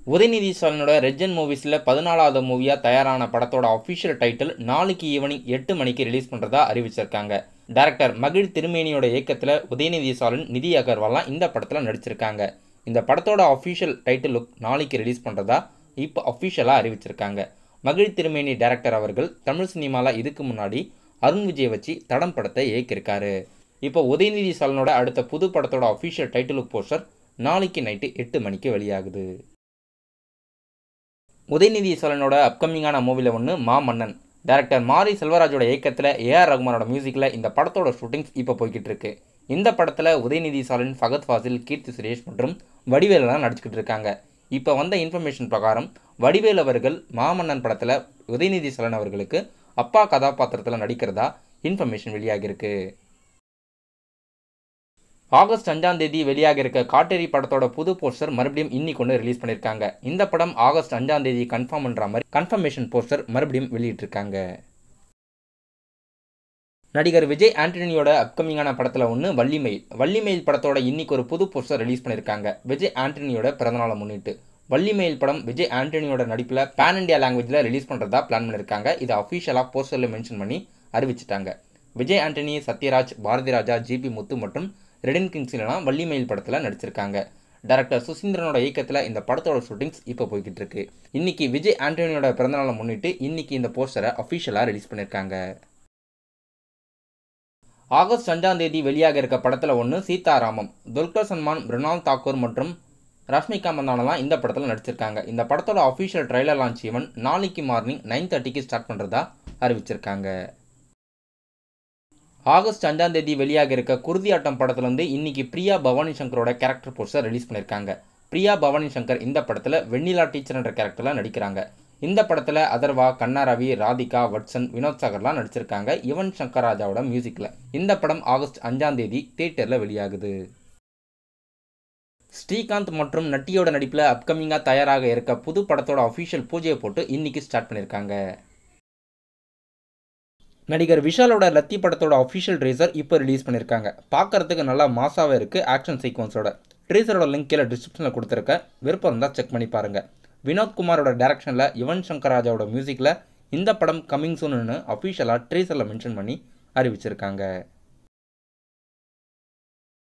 Udhayanidhi ஸ்டாலினோட Regent மூவிஸில் பதினாலாவது மூவியாக தயாரான படத்தோட அஃபிஷியல் டைட்டில் நாளைக்கு ஈவினிங் எட்டு மணிக்கு ரிலீஸ் பண்ணுறதா அறிவிச்சிருக்காங்க டேரக்டர் மகிழ் திருமேனியோட இயக்கத்தில் உதயநிதி ஸ்டாலின் நிதி அகர்வால்லாம் இந்த படத்தில் நடிச்சிருக்காங்க இந்த படத்தோட அஃபிஷியல் டைட்டில் லுக் நாளைக்கு ரிலீஸ் பண்ணுறதா இப்போ அஃபிஷியலாக அறிவிச்சிருக்காங்க மகிழ் திருமேனி டேரக்டர் அவர்கள் தமிழ் சினிமாவில் இதுக்கு முன்னாடி அருண் விஜய் வச்சு தடம் படத்தை இயக்கியிருக்காரு இப்போ உதயநிதி ஸ்டாலினோட அடுத்த புது படத்தோட அஃபிஷியல் டைட்டில் லுக் போஸ்டர் நாளைக்கு நைட்டு எட்டு மணிக்கு வெளியாகுது உதயநிதி ஸ்டாலினோட அப்கமிங்கான மூவியில் ஒன்று மாமன்னன் டேரக்டர் மாரி செல்வராஜோட இயக்கத்தில் ஏஆர் ரகுமானோட மியூசிக்கில் இந்த படத்தோட ஷூட்டிங்ஸ் இப்போ போய்கிட்டு இருக்கு இந்த படத்தில் உதயநிதி ஸ்டாலின் ஃபகத் ஃபாசில் கீர்த்தி சுரேஷ் மற்றும் வடிவேலெலாம் நடிச்சுக்கிட்டு இருக்காங்க இப்போ வந்த இன்ஃபர்மேஷன் பிரகாரம் வடிவேல் அவர்கள் மாமன்னன் படத்தில் உதயநிதி ஸ்டாலின் அவர்களுக்கு அப்பா கதாபாத்திரத்தில் நடிக்கிறதா இன்ஃபர்மேஷன் வெளியாகியிருக்கு ஆகஸ்ட் அஞ்சாம் தேதி வெளியாக இருக்க காட்டேரி படத்தோட புது போஸ்டர் மறுபடியும் இன்னைக்கு ஒன்று ரிலீஸ் பண்ணியிருக்காங்க இந்த படம் ஆகஸ்ட் அஞ்சாம் தேதி கன்ஃபார்ம் பண்ணுற மாதிரி கன்ஃபர்மேஷன் போஸ்டர் மறுபடியும் வெளியிட்டிருக்காங்க நடிகர் விஜய் ஆண்டனியோட அப்கமிங்கான படத்தில் ஒன்று வள்ளிமயில் வள்ளிமயில் படத்தோட இன்னைக்கு ஒரு புது போஸ்டர் ரிலீஸ் பண்ணியிருக்காங்க விஜய் ஆண்டனியோட பிறந்தநாளை முன்னிட்டு வள்ளிமயில் படம் விஜய் ஆண்டனியோட நடிப்பில் பேன் இண்டியா லாங்குவேஜில் ரிலீஸ் பண்ணுறதா பிளான் பண்ணியிருக்காங்க இதை அஃபிஷியலாக போஸ்டரில் மென்ஷன் பண்ணி அறிவிச்சிட்டாங்க விஜய் ஆண்டனி சத்யராஜ் பாரதி ராஜா ஜிபி முத்து மற்றும் ரெடின் கிங்ஸ்லாம் வள்ளிமயில் படத்தில் நடிச்சிருக்காங்க டேரக்டர் சுசீந்திரனோட இயக்கத்தில் இந்த படத்தோட ஷூட்டிங்ஸ் இப்போ போய்கிட்டு இருக்கு இன்னைக்கு விஜய் ஆண்டனியோட பிறந்தநாளை முன்னிட்டு இன்னைக்கு இந்த போஸ்டரை அஃபிஷியலாக ரிலீஸ் பண்ணியிருக்காங்க ஆகஸ்ட் அஞ்சாம் தேதி வெளியாக இருக்க படத்தில் ஒன்று சீதாராமம் துல்கர் சல்மான் மிருனால் தாக்கூர் மற்றும் ரஷ்மிகா மந்தானலாம் இந்த படத்தில் நடிச்சிருக்காங்க இந்த படத்தோட அஃபிஷியல் ட்ரைலர் லான்ச் ஈவன் நாளைக்கு மார்னிங் நைன் தேர்ட்டிக்கு ஸ்டார்ட் பண்ணுறதா அறிவிச்சிருக்காங்க ஆகஸ்ட் அஞ்சாம் தேதி வெளியாக இருக்க குருதி ஆட்டம் படத்துலேருந்து இன்னைக்கு பிரியா பவானி சங்கரோட கேரக்டர் போஸ்டர் ரிலீஸ் பண்ணியிருக்காங்க பிரியா பவானி சங்கர் இந்த படத்தில் வெண்ணிலா டீச்சர் என்ற கேரக்டரில் நடிக்கிறாங்க இந்த படத்தில் அதர்வா கண்ணா ரவி ராதிகா வட்சன் வினோத் சாகர்லாம் நடிச்சிருக்காங்க யுவன் சங்கர் ராஜாவோட மியூசிக்கில் இந்த படம் ஆகஸ்ட் அஞ்சாம் தேதி தியேட்டரில் வெளியாகுது ஸ்ரீகாந்த் மற்றும் நட்டியோட நடிப்பில் அப்கமிங்காக தயாராக இருக்க புது படத்தோட அஃபிஷியல் பூஜையை போட்டு இன்னைக்கு ஸ்டார்ட் பண்ணியிருக்காங்க நடிகர் விஷாலோட லத்தி படத்தோட அஃபிஷியல் ட்ரேசர் இப்போ ரிலீஸ் பண்ணியிருக்காங்க பார்க்கறதுக்கு நல்லா மாசாவே இருக்குது ஆக்ஷன் சீக்வன்ஸோட ட்ரேசரோட லிங்க் கீழே டிஸ்கிரிப்ஷனில் கொடுத்துருக்க விருப்பம் இருந்தால் செக் பண்ணி பாருங்கள் வினோத் குமாரோட டேரக்ஷனில் யுவன் சங்கர் ராஜாவோட மியூசிக்கில் இந்த படம் கம்மிங் சூன்னு அஃபிஷியலாக ட்ரேசரில் மென்ஷன் பண்ணி அறிவிச்சிருக்காங்க